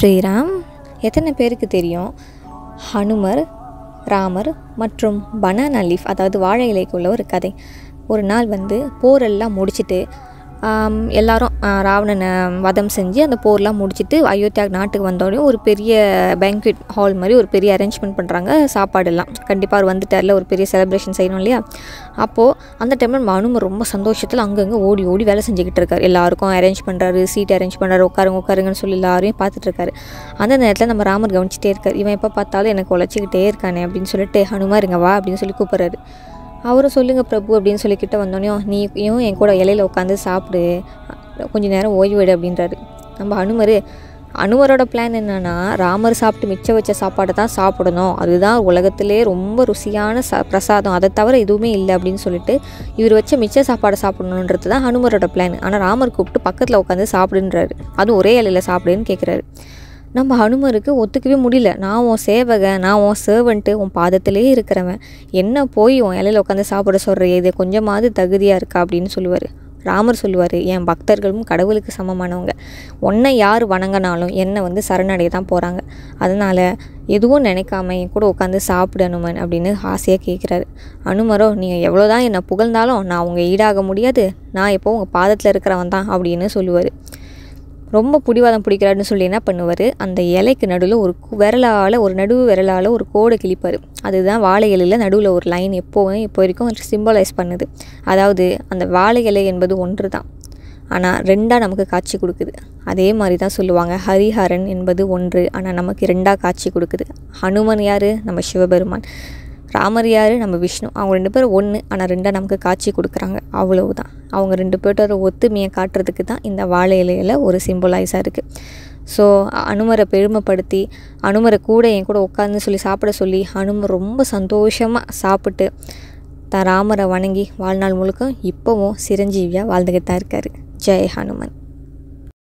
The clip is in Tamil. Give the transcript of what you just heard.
ஸ்ரீராம் எத்தனை பேருக்கு தெரியும் ஹனுமர் ராமர் மற்றும் பனானா லீஃப் அதாவது வாழை இலைக்குள்ள ஒரு கதை ஒரு நாள் வந்து போரெல்லாம் முடிச்சுட்டு ஆம், எல்லாரும் ஆ, ராவணனை வதம் செஞ்சு அந்த போர்லாம் முடிச்சுட்டு அயோத்தியா நாட்டுக்கு வந்தோடனே ஒரு பெரிய பேங்க்வெட் ஹால் மாதிரி ஒரு பெரிய அரேஞ்ச்மெண்ட் பண்ணுறாங்க சாப்பாடெல்லாம் கண்டிப்பாக அவர் வந்துட்டார்ல ஒரு பெரிய செலிப்ரேஷன் செய்யணும் இல்லையா அப்போது அந்த டைமில் மனுமர் ரொம்ப சந்தோஷத்தில் அங்கங்கே ஓடி ஓடி வேலை செஞ்சுக்கிட்டு இருக்காரு எல்லாருக்கும் அரேஞ்ச் பண்ணுறாரு சீட் அரேஞ்ச் பண்ணுறாரு உட்காருங்க உட்காருங்கன்னு சொல்லி எல்லாரையும் பார்த்துட்டு இருக்காரு அந்த நேரத்தில் நம்ம ராமர் கவனிச்சிட்டே இருக்கார் இவன் எப்போ பார்த்தாலும் எனக்கு உழைச்சிக்கிட்டே இருக்கானே அப்படின்னு சொல்லிட்டு ஹனுமார் இங்க வா அப்படின்னு சொல்லி கூப்பிட்றாரு அவரும் சொல்லுங்கள் பிரபு அப்படின்னு சொல்லி கிட்ட வந்தோடனே நீயும் என் கூட இலையில உட்காந்து சாப்பிடு கொஞ்ச நேரம் ஓய்வு எடு அப்படின்றாரு நம்ம அனுமர் அனுமரோட பிளான் என்னன்னா ராமர் சாப்பிட்டு மிச்சம் வச்ச சாப்பாடை தான் சாப்பிடணும் அதுதான் உலகத்திலே ரொம்ப ருசியான ச பிரசாதம் அதை தவிர எதுவுமே இல்லை அப்படின்னு சொல்லிட்டு இவர் வச்ச மிச்ச சாப்பாடை சாப்பிடணுன்றது தான் ஹனுமரோட பிளான் ஆனால் ராமர் கூப்பிட்டு பக்கத்தில் உட்காந்து சாப்பிடுன்றாரு அதுவும் ஒரே இலையில சாப்பிடுன்னு கேட்குறாரு நம்ம ஹனுமருக்கு ஒத்துக்கவே முடியல நான் உன் சேவகன் நான் உன் சேவன்ட்டு உன் பாதத்திலே இருக்கிறவன் என்ன போய் உன் இலையில உட்காந்து சாப்பிட சொல்கிற இது கொஞ்சமாவது தகுதியாக இருக்கா அப்படின்னு சொல்லுவார் ராமர் சொல்லுவார் என் பக்தர்களும் கடவுளுக்கு சமமானவங்க உன்னை யார் வணங்கினாலும் என்னை வந்து சரணடைய தான் போகிறாங்க அதனால் எதுவும் நினைக்காம என் கூட உட்காந்து சாப்பிடு அனுமன் அப்படின்னு ஆசையாக கேட்குறாரு அனுமரோ நீங்கள் எவ்வளோ தான் என்னை புகழ்ந்தாலும் நான் உங்கள் ஈடாக முடியாது நான் எப்போ உங்கள் பாதத்தில் இருக்கிறவன் தான் அப்படின்னு சொல்லுவார் ரொம்ப பிடிவாதம் பிடிக்கிறாருன்னு சொல்லி என்ன பண்ணுவார் அந்த இலைக்கு நடுவில் ஒரு கு- விரலால் ஒரு நடுவு விரலால் ஒரு கோடை கிழிப்பார் அதுதான் வாழை இலையில் நடுவில் ஒரு லைன் எப்போவும் இப்போ வரைக்கும் சிம்பலைஸ் பண்ணுது அதாவது அந்த வாழை இலை என்பது ஒன்று தான் ஆனால் ரெண்டாக நமக்கு காட்சி கொடுக்குது அதே மாதிரி தான் சொல்லுவாங்க ஹரிஹரன் என்பது ஒன்று ஆனால் நமக்கு ரெண்டாக காட்சி கொடுக்குது ஹனுமன் யார் நம்ம சிவபெருமான் ராமர் யார் நம்ம விஷ்ணு அவங்க ரெண்டு பேரும் ஒன்று ஆனால் ரெண்டாக நமக்கு காட்சி கொடுக்குறாங்க அவ்வளவுதான் அவங்க ரெண்டு பேர்ட்டோட ஒத்துமையை காட்டுறதுக்கு தான் இந்த வாழை இலையில ஒரு சிம்பலைஸாக இருக்குது ஸோ அனுமரை பெருமைப்படுத்தி அனுமரை கூட என் கூட உட்காந்து சொல்லி சாப்பிட சொல்லி அனுமர் ரொம்ப சந்தோஷமாக சாப்பிட்டு தான் ராமரை வணங்கி வாழ்நாள் முழுக்க இப்போவும் சிரஞ்சீவியாக வாழ்ந்துக்கிட்டு தான் இருக்கார் ஜெய் ஹனுமன்